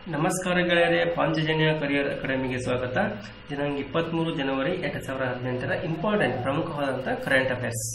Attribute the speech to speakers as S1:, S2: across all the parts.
S1: ನಮಸ್ಕಾರ ಗೆಳೆಯರೇ ಪಾಂಚಜನ್ಯ ಕರಿಯರ್ ಅಕಾಡೆಮಿಗೆ ಸ್ವಾಗತ ದಿನಾಂಕ ಇಪ್ಪತ್ಮೂರು ಜನವರಿ ಎರಡ್ ಸಾವಿರದ ಹದಿನೆಂಟರ ಇಂಪಾರ್ಟೆಂಟ್ ಪ್ರಮುಖವಾದಂತಹ current affairs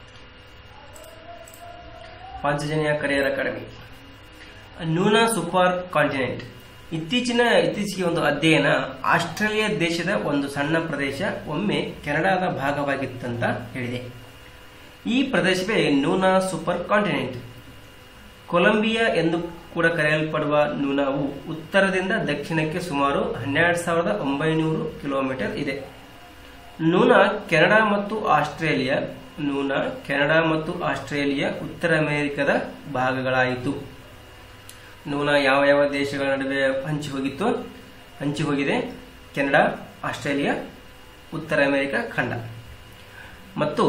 S1: Panchajanya career academy Nuna super continent ಇತ್ತೀಚಿನ ಇತ್ತೀಚೆಗೆ ಒಂದು ಅಧ್ಯಯನ ಆಸ್ಟ್ರೇಲಿಯಾ ದೇಶದ ಒಂದು ಸಣ್ಣ ಪ್ರದೇಶ ಒಮ್ಮೆ ಕೆನಡಾದ ಭಾಗವಾಗಿತ್ತಂತ ಹೇಳಿದೆ ಈ ಪ್ರದೇಶವೇ ನೂನಾ ಸೂಪರ್ ಕಾಂಟಿನೆಂಟ್ ಕೊಲಂಬಿಯಾ ಎಂದು ಕೂಡ ಕರೆಯಲ್ಪಡುವ ನೂನಾವು ಉತ್ತರದಿಂದ ದಕ್ಷಿಣಕ್ಕೆ ಸುಮಾರು ಹನ್ನೆರಡು ಸಾವಿರದ ಒಂಬೈನೂರು ಕಿಲೋಮೀಟರ್ ಇದೆ ನೂನಾ ಕೆನಡಾ ಮತ್ತು ಆಸ್ಟ್ರೇಲಿಯಾ ನೂನಾ ಕೆನಡಾ ಮತ್ತು ಆಸ್ಟ್ರೇಲಿಯಾ ಉತ್ತರ ಅಮೆರಿಕದ ಭಾಗಗಳಾಯಿತು ನೂನಾ ಯಾವ ಯಾವ ದೇಶಗಳ ನಡುವೆ ಹಂಚಿ ಹೋಗಿತ್ತು ಹಂಚಿ ಹೋಗಿದೆ ಕೆನಡಾ ಆಸ್ಟ್ರೇಲಿಯಾ ಉತ್ತರ ಅಮೆರಿಕ ಖಂಡ ಮತ್ತು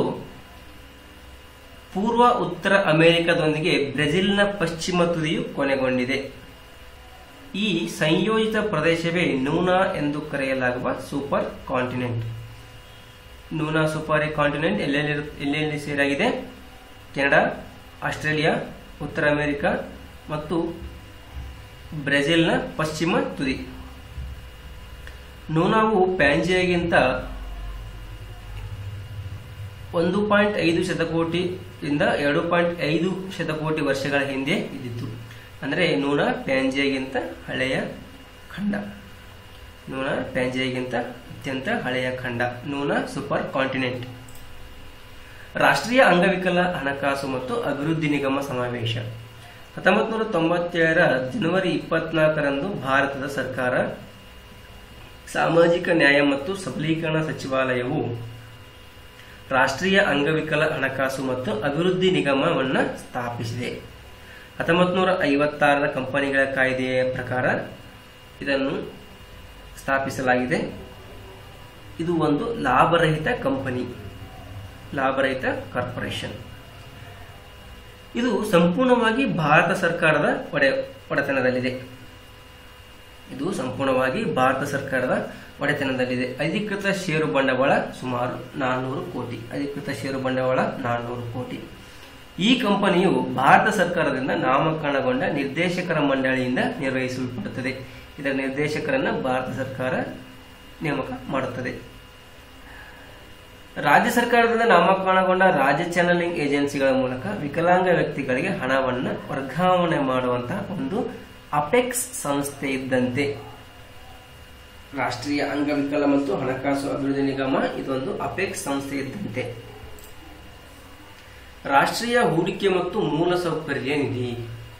S1: ಪೂರ್ವ ಉತ್ತರ ಅಮೆರಿಕದೊಂದಿಗೆ ಬ್ರೆಜಿಲ್ನ ಪಶ್ಚಿಮ ತುದಿಯು ಕೊನೆಗೊಂಡಿದೆ ಈ ಸಂಯೋಜಿತ ಪ್ರದೇಶವೇ ನೂನಾ ಎಂದು ಕರೆಯಲಾಗುವ super continent Nuna super continent ಎಲ್ಲೆಲ್ಲಿ ಎಲ್ಲೆಲ್ಲಿ ಸೇರಾಗಿದೆ ಕೆನಡಾ ಆಸ್ಟ್ರೇಲಿಯಾ ಉತ್ತರ ಅಮೆರಿಕ ಮತ್ತು ಬ್ರೆಜಿಲ್ನ ಪಶ್ಚಿಮ ತುದಿ ನೂನಾವು ಪ್ಯಾಂಜಿಯಾಗಿಂತ ಒಂದು ಪಾಯಿಂಟ್ ಐದು ಶತಕೋಟಿಯಿಂದ ಎರಡು ಪಾಯಿಂಟ್ ಐದು ಶತಕೋಟಿ ವರ್ಷಗಳ ಹಿಂದೆ ಇದ್ದಿತ್ತು ಅಂದರೆ ನೂನ ಪ್ಯಾಂಜಿಯಾಗಿಂತ ಹಳೆಯ ಖಂಡ ನೂನ ಪ್ಯಾಂಜಿಯಾಗಿಂತ ಅತ್ಯಂತ ಹಳೆಯ ಖಂಡ ನೂನ ಸೂಪರ್ ಕಾಂಟಿನೆಂಟ್ ರಾಷ್ಟ್ರೀಯ ಅಂಗವಿಕಲ ಹಣಕಾಸು ಮತ್ತು ಅಭಿವೃದ್ಧಿ ನಿಗಮ ಸಮಾವೇಶ ಹತ್ತೊಂಬತ್ತು ನೂರ ತೊಂಬತ್ತೇಳರ ಜನವರಿ ಇಪ್ಪತ್ನಾಲ್ಕರಂದು ಭಾರತದ ಸರ್ಕಾರ ಸಾಮಾಜಿಕ ನ್ಯಾಯ ಮತ್ತು ಸಬಲೀಕರಣ ಸಚಿವಾಲಯವು ರಾಷ್ಟ್ರೀಯ ಅಂಗವಿಕಲ ಹಣಕಾಸು ಮತ್ತು ಅಭಿವೃದ್ಧಿ ನಿಗಮವನ್ನು ಸ್ಥಾಪಿಸಿದೆ ಹತ್ತೊಂಬತ್ತು ನೂರ ಐವತ್ತಾರರ ಕಂಪನಿಗಳ ಕಾಯ್ದೆಯ ಪ್ರಕಾರ ಇದನ್ನು ಸ್ಥಾಪಿಸಲಾಗಿದೆ ಇದು ಒಂದು ಲಾಭರಹಿತ ಕಂಪನಿ ಲಾಭರಹಿತ ಕಾರ್ಪೊರೇಷನ್ ಇದು ಸಂಪೂರ್ಣವಾಗಿ ಭಾರತ ಸರ್ಕಾರದ ಒಡೆ ಒಡೆತನದಲ್ಲಿದೆ ಇದು ಸಂಪೂರ್ಣವಾಗಿ ಭಾರತ ಸರ್ಕಾರದ ಒಡೆತನದಲ್ಲಿದೆ ಅಧಿಕೃತ ಷೇರು ಬಂಡವಾಳ ಸುಮಾರು ನಾನ್ನೂರು ಕೋಟಿ ಅಧಿಕೃತ ಷೇರು ಬಂಡವಾಳ ನಾನ್ನೂರು ಕೋಟಿ ಈ ಕಂಪನಿಯು ಭಾರತ ಸರ್ಕಾರದಿಂದ ನಾಮಕರಣಗೊಂಡ ನಿರ್ದೇಶಕರ ಮಂಡಳಿಯಿಂದ ನಿರ್ವಹಿಸಲ್ಪಡುತ್ತದೆ ಇದರ ನಿರ್ದೇಶಕರನ್ನ ಭಾರತ ಸರ್ಕಾರ ನೇಮಕ ಮಾಡುತ್ತದೆ ರಾಜ್ಯ ಸರ್ಕಾರದಿಂದ ನಾಮಕರಣಗೊಂಡ ರಾಜ್ಯ ಚಾನಲಿಂಗ್ ಏಜೆನ್ಸಿಗಳ ಮೂಲಕ ವಿಕಲಾಂಗ ವ್ಯಕ್ತಿಗಳಿಗೆ ಹಣವನ್ನು ವರ್ಗಾವಣೆ ಮಾಡುವಂತಹ ಒಂದು ಅಪೆಕ್ಸ್ ಸಂಸ್ಥೆ ಇದ್ದಂತೆ ರಾಷ್ಟ್ರೀಯ ಅಂಗವಿಕಲ ಮತ್ತು ಹಣಕಾಸು ಅಭಿವೃದ್ಧಿ ನಿಗಮ ಇದೊಂದು ಅಪೆಕ್ಸ್ ಸಂಸ್ಥೆ ಇದ್ದಂತೆ ರಾಷ್ಟ್ರೀಯ ಹೂಡಿಕೆ ಮತ್ತು ಮೂಲಸೌಕರ್ಯ ನಿಧಿ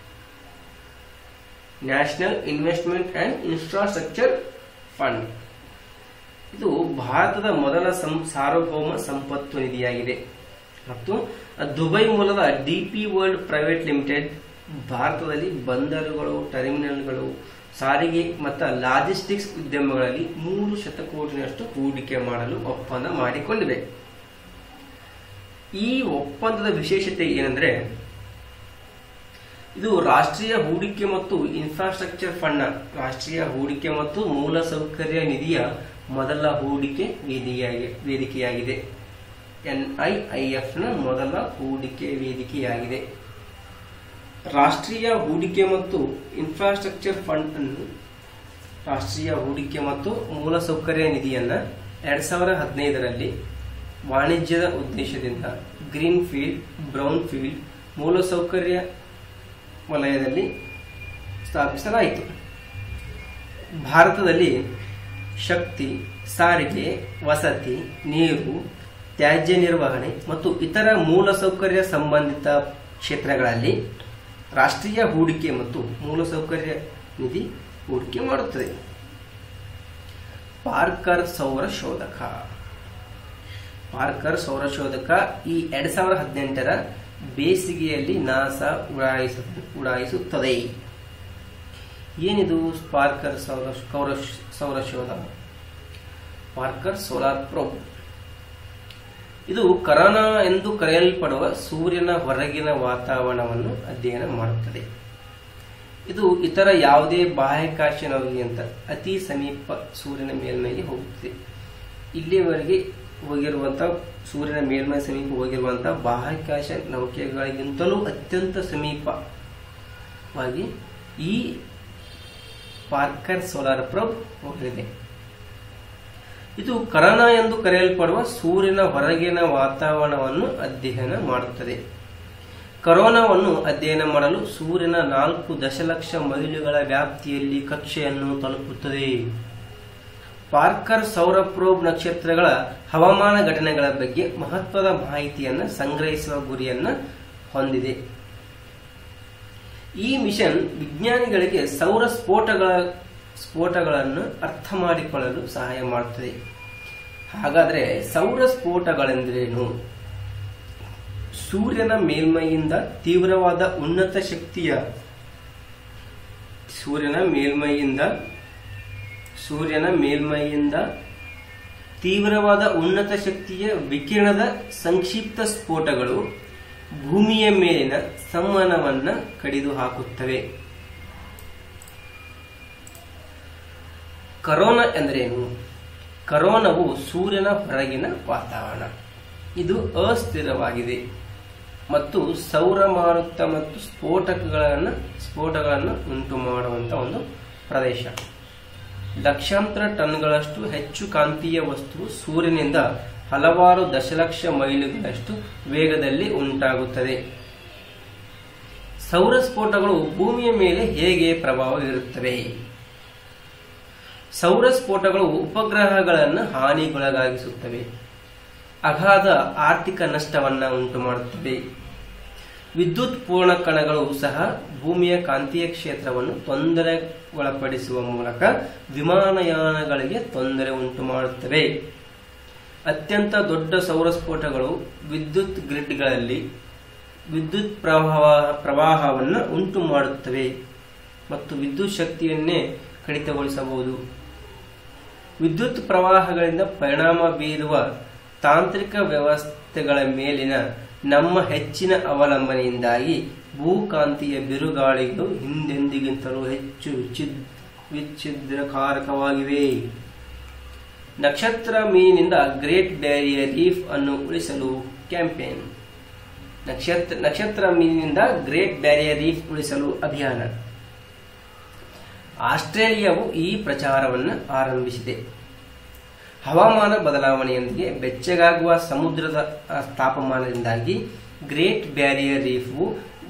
S1: national investment and infrastructure fund ಇದು ಭಾರತದ ಮೊದಲ ಸಾರ್ವಭೌಮ ಸಂಪತ್ತು ನಿಧಿಯಾಗಿದೆ ಮತ್ತು ದುಬೈ ಮೂಲದ ಡಿಪಿ ವರ್ಲ್ಡ್ ಪ್ರೈವೇಟ್ ಲಿಮಿಟೆಡ್ ಭಾರತದಲ್ಲಿ ಬಂದರುಗಳು ಟರ್ಮಿನಲ್ಗಳು ಸಾರಿಗೆ ಮತ್ತು ಲಾಜಿಸ್ಟಿಕ್ಸ್ ಉದ್ಯಮಗಳಲ್ಲಿ ಮೂರು ಶತಕೋಟಿನಷ್ಟು ಹೂಡಿಕೆ ಮಾಡಲು ಒಪ್ಪಂದ ಮಾಡಿಕೊಂಡಿವೆ ಈ ಒಪ್ಪಂದದ ವಿಶೇಷತೆ ಏನಂದ್ರೆ ಇದು ರಾಷ್ಟ್ರೀಯ ಹೂಡಿಕೆ ಮತ್ತು ಇನ್ಫ್ರಾಸ್ಟ್ರಕ್ಚರ್ ಫಂಡ್ ರಾಷ್ಟ್ರೀಯ ಹೂಡಿಕೆ ಮತ್ತು ಮೂಲಸೌಕರ್ಯ ನಿಧಿಯ ಮೊದಲ ಹೂಡಿಕೆ ವೇದಿಕೆಯಾಗಿದೆ ಎನ್ಐಐಎಫ್ ನ ಮೊದಲ ಹೂಡಿಕೆ ವೇದಿಕೆಯಾಗಿದೆ ರಾಷ್ಟ್ರೀಯ ಹೂಡಿಕೆ ಮತ್ತು ಇನ್ಫ್ರಾಸ್ಟ್ರಕ್ಚರ್ ಫಂಡ್ ಅನ್ನು ರಾಷ್ಟ್ರೀಯ ಹೂಡಿಕೆ ಮತ್ತು ಮೂಲಸೌಕರ್ಯ ನಿಧಿಯನ್ನ ಎರಡ್ ಸಾವಿರದ ಹದಿನೈದರಲ್ಲಿ ವಾಣಿಜ್ಯದ ಉದ್ದೇಶದಿಂದ ಗ್ರೀನ್ ಫೀಲ್ಡ್ ಬ್ರೌನ್ ಫೀಲ್ಡ್ ಮೂಲಸೌಕರ್ಯ ವಲಯದಲ್ಲಿ ಸ್ಥಾಪಿಸಲಾಯಿತು ಭಾರತದಲ್ಲಿ ಶಕ್ತಿ ಸಾರಿಗೆ ವಸತಿ ನೀರು ತ್ಯಾಜ್ಯ ನಿರ್ವಹಣೆ ಮತ್ತು ಇತರ ಮೂಲಸೌಕರ್ಯ ಸಂಬಂಧಿತ ಕ್ಷೇತ್ರಗಳಲ್ಲಿ ರಾಷ್ಟ್ರೀಯ ಹೂಡಿಕೆ ಮತ್ತು ಮೂಲಸೌಕರ್ಯ ನಿಧಿ ಹೂಡಿಕೆ ಮಾಡುತ್ತದೆ ಪಾರ್ಕರ್ ಸೌರ ಶೋಧಕ ಪಾರ್ಕರ್ ಸೌರ ಶೋಧಕ ಈ ಎರಡ್ ಸಾವಿರದ ಹದಿನೆಂಟರ ಬೇಸಿಗೆಯಲ್ಲಿ ನಾಸಾ ಉಡಾಯಿಸ ಉಡಾಯಿಸುತ್ತದೆ ಏನಿದು ಪಾರ್ಕರ್ ಸೌರ ಸೌರ ಶೋಧ ಪಾರ್ಕರ್ ಸೋಲಾರ್ ಪ್ರೋಬ್ ಇದು ಕರೋನಾ ಎಂದು ಕರೆಯಲ್ಪಡುವ ಸೂರ್ಯನ ಹೊರಗಿನ ವಾತಾವರಣವನ್ನು ಅಧ್ಯಯನ ಮಾಡುತ್ತದೆ ಇದು ಇತರ ಯಾವುದೇ ಬಾಹ್ಯಾಕಾಶ ನೌಕೆಗಿಂತ ಅತಿ ಸಮೀಪ ಸೂರ್ಯನ ಮೇಲ್ಮೈಗೆ ಹೋಗುತ್ತದೆ ಇಲ್ಲಿಯವರೆಗೆ ಹೋಗಿರುವಂತಹ ಸೂರ್ಯನ ಮೇಲ್ಮೈ ಸಮೀಪ ಹೋಗಿರುವಂತಹ ಬಾಹ್ಯಾಕಾಶ ನೌಕೆಗಳಿಗಿಂತಲೂ ಅತ್ಯಂತ ಸಮೀಪವಾಗಿ ಈ ಪಾರ್ಕರ್ ಸೋಲಾರ್ ಪ್ರೋಬ್ ಹೋಗಲಿದೆ ಇದು ಕರೋನಾ ಎಂದು ಕರೆಯಲ್ಪಡುವ ಸೂರ್ಯನ ಹೊರಗಿನ ವಾತಾವರಣವನ್ನು ಅಧ್ಯಯನ ಮಾಡುತ್ತದೆ ಕರೋನಾವನ್ನು ಅಧ್ಯಯನ ಮಾಡಲು ಸೂರ್ಯನ ನಾಲ್ಕು ದಶಲಕ್ಷ ಮೈಲುಗಳ ವ್ಯಾಪ್ತಿಯಲ್ಲಿ ಕಕ್ಷೆಯನ್ನು ತಲುಪುತ್ತದೆ ಪಾರ್ಕರ್ ಸೌರ ಪ್ರೋಬ್ ನಕ್ಷತ್ರಗಳ ಹವಾಮಾನ ಘಟನೆಗಳ ಬಗ್ಗೆ ಮಹತ್ವದ ಮಾಹಿತಿಯನ್ನು ಸಂಗ್ರಹಿಸುವ ಗುರಿಯನ್ನ ಹೊಂದಿದೆ ಈ ಮಿಷನ್ ವಿಜ್ಞಾನಿಗಳಿಗೆ ಸೌರ ಸ್ಫೋಟಗಳ ಸ್ಫೋಟಗಳನ್ನು ಅರ್ಥ ಮಾಡಿಕೊಳ್ಳಲು ಸಹಾಯ ಮಾಡುತ್ತದೆ ಹಾಗಾದರೆ ಸೌರ ಸ್ಫೋಟಗಳೆಂದರೇನು ಸೂರ್ಯನ ಮೇಲ್ಮೈಯಿಂದ ತೀವ್ರವಾದ ಉನ್ನತ ಶಕ್ತಿಯ ಸೂರ್ಯನ ಮೇಲ್ಮೈಯಿಂದ ಸೂರ್ಯನ ಮೇಲ್ಮೈಯಿಂದ ತೀವ್ರವಾದ ಉನ್ನತ ಶಕ್ತಿಯ ವಿಕಿರಣದ ಸಂಕ್ಷಿಪ್ತ ಸ್ಫೋಟಗಳು ಭೂಮಿಯ ಮೇಲಿನ ಸಂವಹನವನ್ನ ಕಡಿದು ಹಾಕುತ್ತವೆ ಕರೋನಾ ಎಂದರೇನು ಕರೋನವು ಸೂರ್ಯನ ಹೊರಗಿನ ವಾತಾವರಣ ಇದು ಅಸ್ಥಿರವಾಗಿದೆ ಮತ್ತು ಸೌರ ಮಾರುತ ಮತ್ತು ಸ್ಫೋಟಕಗಳನ್ನು ಸ್ಫೋಟಗಳನ್ನು ಉಂಟು ಮಾಡುವಂತ ಒಂದು ಪ್ರದೇಶ ಲಕ್ಷಾಂತರ ಟನ್ಗಳಷ್ಟು ಹೆಚ್ಚು ಕಾಂತೀಯ ವಸ್ತು ಸೂರ್ಯನಿಂದ ಹಲವಾರು ದಶಲಕ್ಷ ಮೈಲುಗಳಷ್ಟು ವೇಗದಲ್ಲಿ ಉಂಟಾಗುತ್ತದೆ ಸೌರ ಸ್ಫೋಟಗಳು ಭೂಮಿಯ ಮೇಲೆ ಹೇಗೆ ಪ್ರಭಾವ ಬೀರುತ್ತವೆ ಸೌರ ಸ್ಫೋಟಗಳು ಉಪಗ್ರಹಗಳನ್ನು ಹಾನಿಗೊಳಗಾಗಿಸುತ್ತವೆ ಅಗಾಧ ಆರ್ಥಿಕ ನಷ್ಟವನ್ನ ಉಂಟು ಮಾಡುತ್ತವೆ ವಿದ್ಯುತ್ ಪೂರ್ಣ ಕಣಗಳು ಸಹ ಭೂಮಿಯ ಕಾಂತೀಯ ಕ್ಷೇತ್ರವನ್ನು ತೊಂದರೆಗೊಳಪಡಿಸುವ ಮೂಲಕ ವಿಮಾನಯಾನಗಳಿಗೆ ತೊಂದರೆ ಉಂಟು ಮಾಡುತ್ತವೆ ಅತ್ಯಂತ ದೊಡ್ಡ ಸೌರ ಸ್ಫೋಟಗಳು ವಿದ್ಯುತ್ ಗ್ರಿಡ್ಗಳಲ್ಲಿ ವಿದ್ಯುತ್ ಪ್ರವಾಹ ಪ್ರವಾಹವನ್ನು ಉಂಟು ಮಾಡುತ್ತವೆ ಮತ್ತು ವಿದ್ಯುತ್ ಶಕ್ತಿಯನ್ನೇ ಕಡಿತಗೊಳಿಸಬಹುದು ವಿದ್ಯುತ್ ಪ್ರವಾಹಗಳಿಂದ ಪರಿಣಾಮ ಬೀರುವ ತಾಂತ್ರಿಕ ವ್ಯವಸ್ಥೆಗಳ ಮೇಲಿನ ನಮ್ಮ ಹೆಚ್ಚಿನ ಅವಲಂಬನೆಯಿಂದಾಗಿ ಭೂಕಾಂತೀಯ ಬಿರುಗಾಳಿಗಳು ಹಿಂದೆಂದಿಗಿಂತಲೂ ಹೆಚ್ಚು ವಿಚ್ಛಿದ್ ವಿಚ್ಛಿದ್ರಕಾರಕವಾಗಿವೆ ನಕ್ಷತ್ರ ಮೀನಿನಿಂದ ಗ್ರೇಟ್ ಬ್ಯಾರಿಯರ್ ರೀಫ್ ಅನ್ನು ಉಳಿಸಲು ಕ್ಯಾಂಪೇನ್ ನಕ್ಷತ್ರ ನಕ್ಷತ್ರ ಮೀನಿನಿಂದ ಗ್ರೇಟ್ ಬ್ಯಾರಿಯರ್ ರೀಫ್ ಉಳಿಸಲು ಅಭಿಯಾನ ಆಸ್ಟ್ರೇಲಿಯಾವು ಈ ಪ್ರಚಾರವನ್ನು ಆರಂಭಿಸಿದೆ ಹವಾಮಾನ ಬದಲಾವಣೆಯೊಂದಿಗೆ ಬೆಚ್ಚಗಾಗುವ ಸಮುದ್ರದ ಆ, ತಾಪಮಾನದಿಂದಾಗಿ ಗ್ರೇಟ್ ಬ್ಯಾರಿಯರ್ ರೀಫ್ವು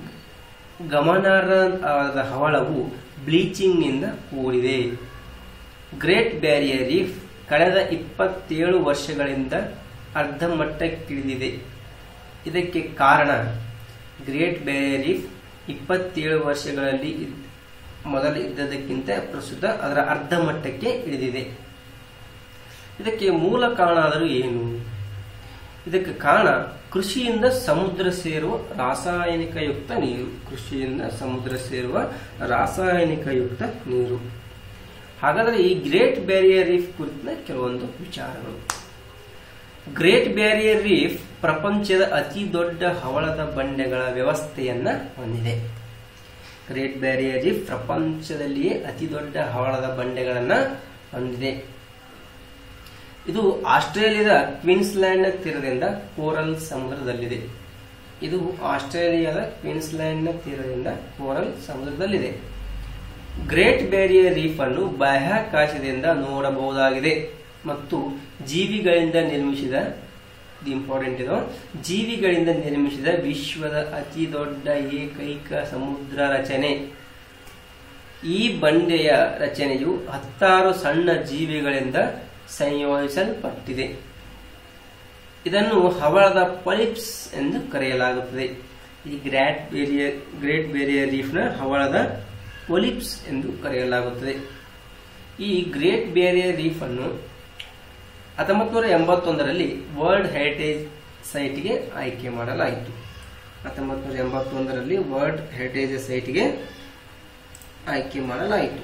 S1: ಗಮನಾರ್ಹವಾದ ಹವಳವು ಬ್ಲೀಚಿಂಗ್ನಿಂದ ಕೂಡಿದೆ ಗ್ರೇಟ್ ಬ್ಯಾರಿಯರ್ ರೀಫ್ ಕಳೆದ ಇಪ್ಪತ್ತೇಳು ವರ್ಷಗಳಿಂದ ಅರ್ಧ ಮಟ್ಟಕ್ಕಿಳಿದಿದೆ ಇದಕ್ಕೆ ಕಾರಣ ಗ್ರೇಟ್ ಬ್ಯಾರಿಯರ್ ರೀಫ್ ಇಪ್ಪತ್ತೇಳು ವರ್ಷಗಳಲ್ಲಿ ಇದ್- ಮೊದಲು ಇದ್ದದಕ್ಕಿಂತ ಪ್ರಸ್ತುತ ಅದರ ಅರ್ಧ ಮಟ್ಟಕ್ಕೆ ಇಳಿದಿದೆ ಇದಕ್ಕೆ ಮೂಲ ಕಾರಣ ಆದರೂ ಏನು ಇದಕ್ಕೆ ಕಾರಣ ಕೃಷಿಯಿಂದ ಸಮುದ್ರ ಸೇರುವ ರಾಸಾಯನಿಕಯುಕ್ತ ನೀರು ಕೃಷಿಯಿಂದ ಸಮುದ್ರ ಸೇರುವ ರಾಸಾಯನಿಕಯುಕ್ತ ನೀರು ಹಾಗಾದರೆ ಈ ಗ್ರೇಟ್ ಬ್ಯಾರಿಯರ್ ರೀಫ್ ಕುರಿತ ಕೆಲವೊಂದು ವಿಚಾರಗಳು ಗ್ರೇಟ್ ಬ್ಯಾರಿಯರ್ ರೀಫ್ ಪ್ರಪಂಚದ ಅತಿ ದೊಡ್ಡ ಹವಳದ ಬಂಡೆಗಳ ವ್ಯವಸ್ಥೆಯನ್ನ ಹೊಂದಿದೆ ಗ್ರೇಟ್ ಬ್ಯಾರಿಯರ್ ರೀಫ್ ಪ್ರಪಂಚದಲ್ಲಿಯೇ ಅತಿ ದೊಡ್ಡ ಹವಳದ ಬಂಡೆಗಳನ್ನ ಹೊಂದಿದೆ ಇದು ಆಸ್ಟ್ರೇಲಿಯಾದ ಕ್ವೀನ್ಸ್ಲ್ಯಾಂಡ್ ತೀರದಿಂದ ಕೋರಲ್ ಸಮುದ್ರದಲ್ಲಿದೆ ಇದು ಆಸ್ಟ್ರೇಲಿಯಾದ ಕ್ವೀನ್ಸ್ಲ್ಯಾಂಡ್ ತೀರದಿಂದ ಕೋರಲ್ ಸಮುದ್ರದಲ್ಲಿದೆ ಗ್ರೇಟ್ ಬ್ಯಾರಿಯರ್ ರೀಫ್ ಅನ್ನು ಬಾಹ್ಯಾಕಾಶದಿಂದ ನೋಡಬಹುದಾಗಿದೆ ಮತ್ತು ಜೀವಿಗಳಿಂದ ನಿರ್ಮಿಸಿದ ಇದು ಇಂಪಾರ್ಟೆಂಟ್ ಇದು ಜೀವಿಗಳಿಂದ ನಿರ್ಮಿಸಿದ ವಿಶ್ವದ ಅತಿ ದೊಡ್ಡ ಏಕೈಕ ಸಮುದ್ರ ರಚನೆ ಈ ಬಂಡೆಯ ರಚನೆಯು ಹತ್ತಾರು ಸಣ್ಣ ಜೀವಿಗಳಿಂದ ಸಂಯೋಜಿಸಲ್ಪಟ್ಟಿದೆ ಇದನ್ನು ಹವಳದ ಪಲಿಪ್ಸ್ ಎಂದು ಕರೆಯಲಾಗುತ್ತದೆ ಈ ಗ್ರೇಟ್ ಬೇರಿಯರ್ ಗ್ರೇಟ್ ಬೇರಿಯರ್ ರೀಫ್ನ ಹವಳದ ಪೊಲಿಪ್ಸ್ ಎಂದು ಕರೆಯಲಾಗುತ್ತದೆ ಈ ಗ್ರೇಟ್ ಬೇರಿಯರ್ ರೀಫ್ ಅನ್ನು ಹತ್ತೊಂಬತ್ತು ನೂರ ಎಂಬತ್ತೊಂದರಲ್ಲಿ ವರ್ಲ್ಡ್ ಹೆರಿಟೇಜ್ ಸೈಟ್ಗೆ ಆಯ್ಕೆ ಮಾಡಲಾಯಿತು ಹತ್ತೊಂಬತ್ತು ನೂರ ಎಂಬತ್ತೊಂದರಲ್ಲಿ ವರ್ಲ್ಡ್ ಹೆರಿಟೇಜ್ ಸೈಟ್ಗೆ ಆಯ್ಕೆ ಮಾಡಲಾಯಿತು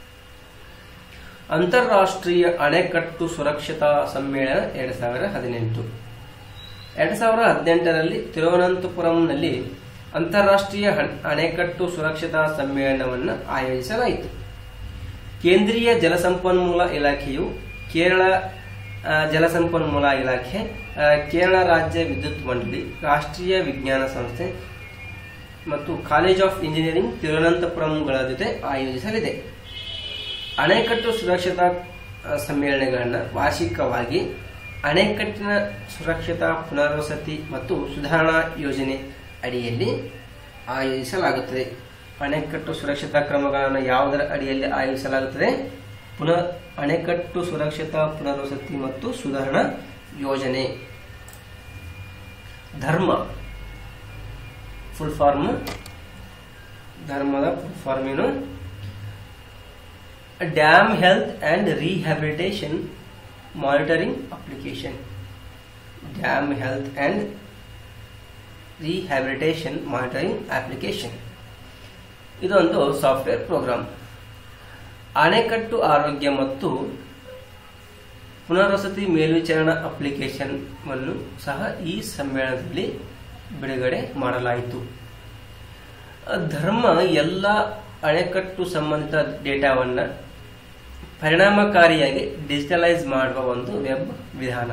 S1: ಅಂತಾರಾಷ್ಟ್ರೀಯ ಅಣೆಕಟ್ಟು ಸುರಕ್ಷತಾ ಸಮ್ಮೇಳನ ಎರಡ್ ಸಾವಿರ ಹದಿನೆಂಟು ಎರಡ್ ಸಾವಿರದ ಹದಿನೆಂಟರಲ್ಲಿ ತಿರುವನಂತಪುರಂನಲ್ಲಿ ಅಂತಾರಾಷ್ಟ್ರೀಯ ಹಣ್- ಅಣೆಕಟ್ಟು ಸುರಕ್ಷತಾ ಸಮ್ಮೇಳನವನ್ನು ಆಯೋಜಿಸಲಾಯಿತು ಕೇಂದ್ರೀಯ ಜಲಸಂಪನ್ಮೂಲ ಇಲಾಖೆಯು ಕೇರಳ ಆ, ಜಲಸಂಪನ್ಮೂಲ ಇಲಾಖೆ ಆ, ಕೇರಳ ರಾಜ್ಯ ವಿದ್ಯುತ್ ಮಂಡಳಿ ರಾಷ್ಟ್ರೀಯ ವಿಜ್ಞಾನ ಸಂಸ್ಥೆ ಮತ್ತು ಕಾಲೇಜ್ ಆಫ್ ಇಂಜಿನಿಯರಿಂಗ್ ತಿರುವನಂತಪುರಂಗಳ ಜೊತೆ ಆಯೋಜಿಸಲಿದೆ ಅಣೆಕಟ್ಟು ಸುರಕ್ಷತಾ ಆ, ಸಮ್ಮೇಳನಗಳನ್ನು ವಾರ್ಷಿಕವಾಗಿ ಅಣೆಕಟ್ಟಿನ ಸುರಕ್ಷತಾ ಪುನರ್ವಸತಿ ಮತ್ತು ಸುಧಾರಣಾ ಯೋಜನೆ ಅಡಿಯಲ್ಲಿ ಆಯೋಜಿಸಲಾಗುತ್ತದೆ ಅಣೆಕಟ್ಟು ಸುರಕ್ಷತಾ ಕ್ರಮಗಳನ್ನು ಯಾವುದರ ಅಡಿಯಲ್ಲಿ ಆಯೋಜಿಸಲಾಗುತ್ತದೆ ಪುನರ್ ಅಣೆಕಟ್ಟು ಸುರಕ್ಷತಾ ಪುನರ್ವಸತಿ ಮತ್ತು ಸುಧಾರಣಾ ಯೋಜನೆ ಧರ್ಮ ಫುಲ್ ಫಾರ್ಮ್ ಧರ್ಮದ ಫುಲ್ ಫಾರ್ಮ್ ಏನು dam health and rehabilitation monitoring application dam health and rehabilitation monitoring application ಇದೊಂದು ಸಾಫ್ಟ್ವೇರ್ ಪ್ರೋಗ್ರಾಮ್ ಅಣೆಕಟ್ಟು ಆರೋಗ್ಯ ಮತ್ತು ಪುನರ್ವಸತಿ ಮೇಲ್ವಿಚಾರಣಾ ಅಪ್ಲಿಕೇಶನ್ ಅನ್ನು ಸಹ ಈ ಸಮ್ಮೇಳನದಲ್ಲಿ ಬಿಡುಗಡೆ ಮಾಡಲಾಯಿತು ಧರ್ಮ ಎಲ್ಲ ಅಣೆಕಟ್ಟು ಸಂಬಂಧಿತ ಡೇಟಾವನ್ನು ಪರಿಣಾಮಕಾರಿಯಾಗಿ ಡಿಜಿಟಲೈಸ್ ಮಾಡುವ ಒಂದು ವೆಬ್ ವಿಧಾನ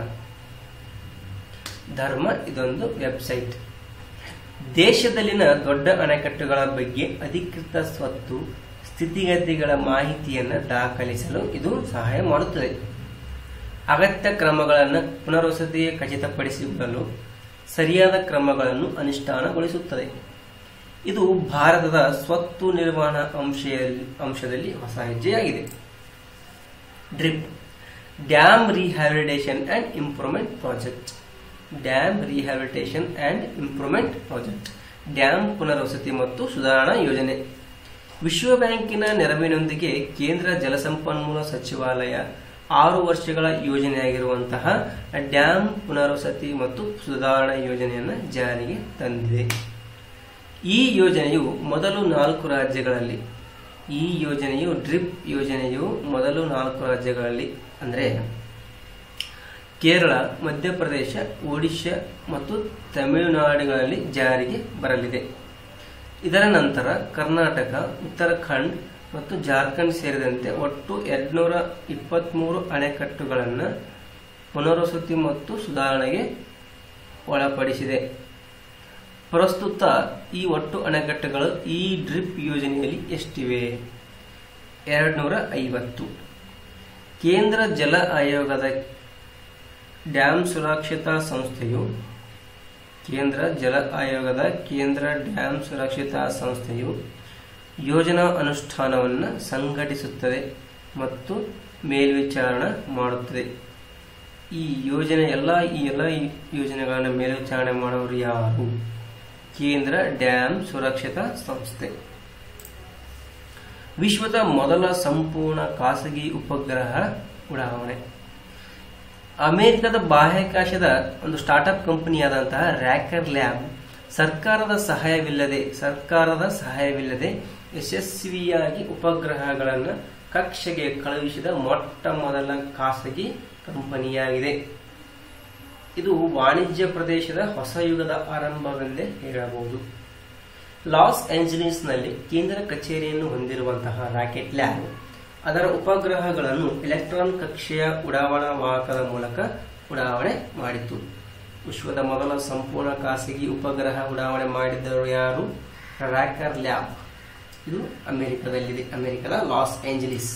S1: ಧರ್ಮ ಇದೊಂದು ವೆಬ್ಸೈಟ್ ದೇಶದಲ್ಲಿನ ದೊಡ್ಡ ಅಣೆಕಟ್ಟುಗಳ ಬಗ್ಗೆ ಅಧಿಕೃತ ಸ್ವತ್ತು ಸ್ಥಿತಿಗತಿಗಳ ಮಾಹಿತಿಯನ್ನು ದಾಖಲಿಸಲು ಇದು ಸಹಾಯ ಮಾಡುತ್ತದೆ ಅಗತ್ಯ ಕ್ರಮಗಳನ್ನು ಪುನರ್ವಸತಿ ಖಚಿತಪಡಿಸಿಕೊಳ್ಳಲು ಸರಿಯಾದ ಕ್ರಮಗಳನ್ನು ಅನುಷ್ಠಾನಗೊಳಿಸುತ್ತದೆ ಇದು ಭಾರತದ ಸ್ವತ್ತು ನಿರ್ವಹಣಾ ಅಂಶ ಅಂಶದಲ್ಲಿ ಹೊಸ ಹೆಜ್ಜೆಯಾಗಿದೆ DRIP dam rehabilitation and improvement project dam rehabilitation and improvement project dam ಪುನರ್ವಸತಿ ಮತ್ತು ಸುಧಾರಣಾ ಯೋಜನೆ ವಿಶ್ವ ಬ್ಯಾಂಕಿನ ನೆರವಿನೊಂದಿಗೆ ಕೇಂದ್ರ ಜಲಸಂಪನ್ಮೂಲ ಸಚಿವಾಲಯ ಆರು ವರ್ಷಗಳ ಯೋಜನೆಯಾಗಿರುವಂತಹ ಡ್ಯಾಮ್ ಪುನರ್ವಸತಿ ಮತ್ತು ಸುಧಾರಣಾ ಯೋಜನೆಯನ್ನು ಜಾರಿಗೆ ತಂದಿದೆ ಈ ಯೋಜನೆಯು ಮೊದಲು ನಾಲ್ಕು ರಾಜ್ಯಗಳಲ್ಲಿ ಈ ಯೋಜನೆಯು ಡ್ರಿಪ್ ಯೋಜನೆಯು ಮೊದಲು ನಾಲ್ಕು ರಾಜ್ಯಗಳಲ್ಲಿ ಅಂದರೆ ಕೇರಳ ಮಧ್ಯಪ್ರದೇಶ ಒಡಿಶಾ ಮತ್ತು ತಮಿಳುನಾಡುಗಳಲ್ಲಿ ಜಾರಿಗೆ ಬರಲಿದೆ ಇದರ ನಂತರ ಕರ್ನಾಟಕ ಉತ್ತರಾಖಂಡ್ ಮತ್ತು ಜಾರ್ಖಂಡ್ ಸೇರಿದಂತೆ ಒಟ್ಟು ಎರಡ್ನೂರ ಇಪ್ಪತ್ತ್ಮೂರು ಅಣೆಕಟ್ಟುಗಳನ್ನು ಪುನರ್ವಸತಿ ಮತ್ತು ಸುಧಾರಣೆಗೆ ಒಳಪಡಿಸಿದೆ ಪ್ರಸ್ತುತ ಈ ಒಟ್ಟು ಅಣೆಕಟ್ಟುಗಳು ಈ ಡ್ರಿಪ್ ಯೋಜನೆಯಲ್ಲಿ ಎಷ್ಟಿವೆ ಎರಡ್ನೂರ ಐವತ್ತು ಕೇಂದ್ರ ಜಲ ಆಯೋಗದ ಡ್ಯಾಮ್ ಸುರಕ್ಷತಾ ಸಂಸ್ಥೆಯು ಕೇಂದ್ರ ಜಲ ಆಯೋಗದ ಕೇಂದ್ರ ಡ್ಯಾಮ್ ಸುರಕ್ಷತಾ ಸಂಸ್ಥೆಯು ಯೋಜನಾ ಅನುಷ್ಠಾನವನ್ನು ಸಂಘಟಿಸುತ್ತದೆ ಮತ್ತು ಮೇಲ್ವಿಚಾರಣೆ ಮಾಡುತ್ತದೆ ಈ ಯೋಜನೆ ಎಲ್ಲ ಈ ಎಲ್ಲ ಯೋಜನೆಗಳನ್ನು ಮೇಲ್ವಿಚಾರಣೆ ಮಾಡೋರು ಯಾರು ಕೇಂದ್ರ ಡ್ಯಾಮ್ ಸುರಕ್ಷತಾ ಸಂಸ್ಥೆ ವಿಶ್ವದ ಮೊದಲ ಸಂಪೂರ್ಣ ಖಾಸಗಿ ಉಪಗ್ರಹ ಉಡಾವಣೆ ಅಮೆರಿಕದ ಬಾಹ್ಯಾಕಾಶದ ಒಂದು ಸ್ಟಾರ್ಟ್ಅಪ್ ಕಂಪನಿಯಾದಂತಹ ರ್ಯಾಕರ್ ಲ್ಯಾಬ್ ಸರ್ಕಾರದ ಸಹಾಯವಿಲ್ಲದೆ ಸರ್ಕಾರದ ಸಹಾಯವಿಲ್ಲದೆ ಯಶಸ್ವಿಯಾಗಿ ಉಪಗ್ರಹಗಳನ್ನು ಕಕ್ಷೆಗೆ ಕಳುಹಿಸಿದ ಮೊಟ್ಟ ಮೊದಲ ಖಾಸಗಿ ಕಂಪನಿಯಾಗಿದೆ ಇದು ವಾಣಿಜ್ಯ ಪ್ರದೇಶದ ಹೊಸ ಯುಗದ ಆರಂಭವೆಂದೇ ಹೇಳಬಹುದು ಲಾಸ್ ಏಂಜಲೀಸ್ನಲ್ಲಿ ಕೇಂದ್ರ ಕಚೇರಿಯನ್ನು ಹೊಂದಿರುವಂತಹ ರಾಕೆಟ್ ಲ್ಯಾಬ್ ಅದರ ಉಪಗ್ರಹಗಳನ್ನು ಎಲೆಕ್ಟ್ರಾನ್ ಕಕ್ಷೆಯ ಉಡಾವಣಾ ವಾಹಕದ ಮೂಲಕ ಉಡಾವಣೆ ಮಾಡಿತು ವಿಶ್ವದ ಮೊದಲ ಸಂಪೂರ್ಣ ಖಾಸಗಿ ಉಪಗ್ರಹ ಉಡಾವಣೆ ಮಾಡಿದ್ದರು ಯಾರು ರಾಕರ್ ಲ್ಯಾಬ್ ಇದು ಅಮೆರಿಕದಲ್ಲಿದೆ ಅಮೆರಿಕದ ಲಾಸ್ ಏಂಜಲೀಸ್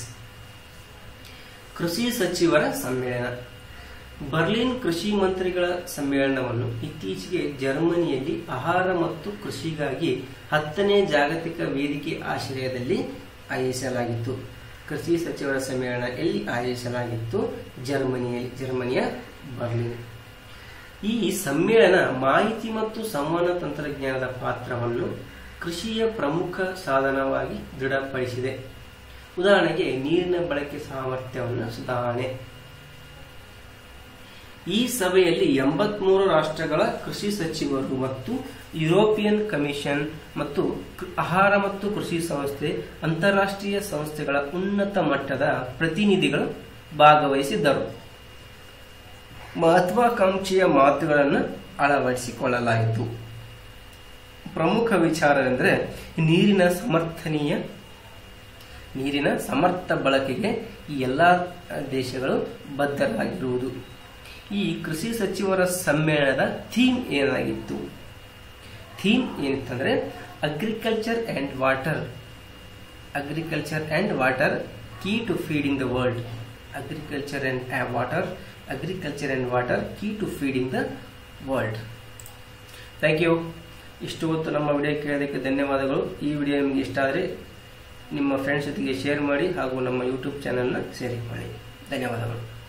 S1: ಕೃಷಿ ಸಚಿವರ ಸಮ್ಮೇಳನ ಬರ್ಲಿನ್ ಕೃಷಿ ಮಂತ್ರಿಗಳ ಸಮ್ಮೇಳನವನ್ನು ಇತ್ತೀಚೆಗೆ ಜರ್ಮನಿಯಲ್ಲಿ ಆಹಾರ ಮತ್ತು ಕೃಷಿಗಾಗಿ ಹತ್ತನೇ ಜಾಗತಿಕ ವೇದಿಕೆ ಆಶ್ರಯದಲ್ಲಿ ಆಯೋಜಿಸಲಾಗಿತ್ತು ಕೃಷಿ ಸಚಿವರ ಸಮ್ಮೇಳನ ಎಲ್ಲಿ ಆಯೋಜಿಸಲಾಗಿತ್ತು ಜರ್ಮನಿಯಲ್ಲಿ ಜರ್ಮನಿಯ ಬರ್ಲಿನ್ ಈ ಸಮ್ಮೇಳನ ಮಾಹಿತಿ ಮತ್ತು ಸಂವಹನ ತಂತ್ರಜ್ಞಾನದ ಪಾತ್ರವನ್ನು ಕೃಷಿಯ ಪ್ರಮುಖ ಸಾಧನವಾಗಿ ದೃಢಪಡಿಸಿದೆ ಉದಾಹರಣೆಗೆ ನೀರಿನ ಬಳಕೆ ಸಾಮರ್ಥ್ಯವನ್ನು ಸುಧಾರಣೆ ಈ ಸಭೆಯಲ್ಲಿ ಎಂಬತ್ಮೂರು ರಾಷ್ಟ್ರಗಳ ಕೃಷಿ ಸಚಿವರು ಮತ್ತು ಯುರೋಪಿಯನ್ ಕಮಿಷನ್ ಮತ್ತು ಆಹಾರ ಮತ್ತು ಕೃಷಿ ಸಂಸ್ಥೆ ಅಂತಾರಾಷ್ಟ್ರೀಯ ಸಂಸ್ಥೆಗಳ ಉನ್ನತ ಮಟ್ಟದ ಪ್ರತಿನಿಧಿಗಳು ಭಾಗವಹಿಸಿದ್ದರು ಮಹತ್ವಾಕಾಂಕ್ಷೆಯ ಮಾತುಗಳನ್ನು ಅಳವಡಿಸಿಕೊಳ್ಳಲಾಯಿತು ಪ್ರಮುಖ ವಿಚಾರವೆಂದರೆ ನೀರಿನ ಸಮರ್ಥನೀಯ ನೀರಿನ ಸಮರ್ಥ ಬಳಕೆಗೆ ಈ ಎಲ್ಲ ದೇಶಗಳು ಬದ್ಧರಾಗಿರುವುದು ಈ ಕೃಷಿ ಸಚಿವರ ಸಮ್ಮೇಳನದ ಥೀಮ್ ಏನಾಗಿತ್ತು ಥೀಮ್ ಏನಿತ್ತಂದ್ರೆ agriculture and water agriculture and water key to feeding the world agriculture and water agriculture and water key to feeding the world thank you ಇಷ್ಟು ಹೊತ್ತು ನಮ್ಮ ವಿಡಿಯೋ ಕೇಳೋದಕ್ಕೆ ಧನ್ಯವಾದಗಳು ಈ ವಿಡಿಯೋ ನಿಮಗೆ ಇಷ್ಟ ಆದರೆ ನಿಮ್ಮ ಫ್ರೆಂಡ್ಸ್ ಜೊತೆಗೆ ಶೇರ್ ಮಾಡಿ ಹಾಗೂ ನಮ್ಮ ಯೂಟ್ಯೂಬ್ ಚಾನಲ್ನ ಸೇರಿ ಮಾಡಿ ಧನ್ಯವಾದಗಳು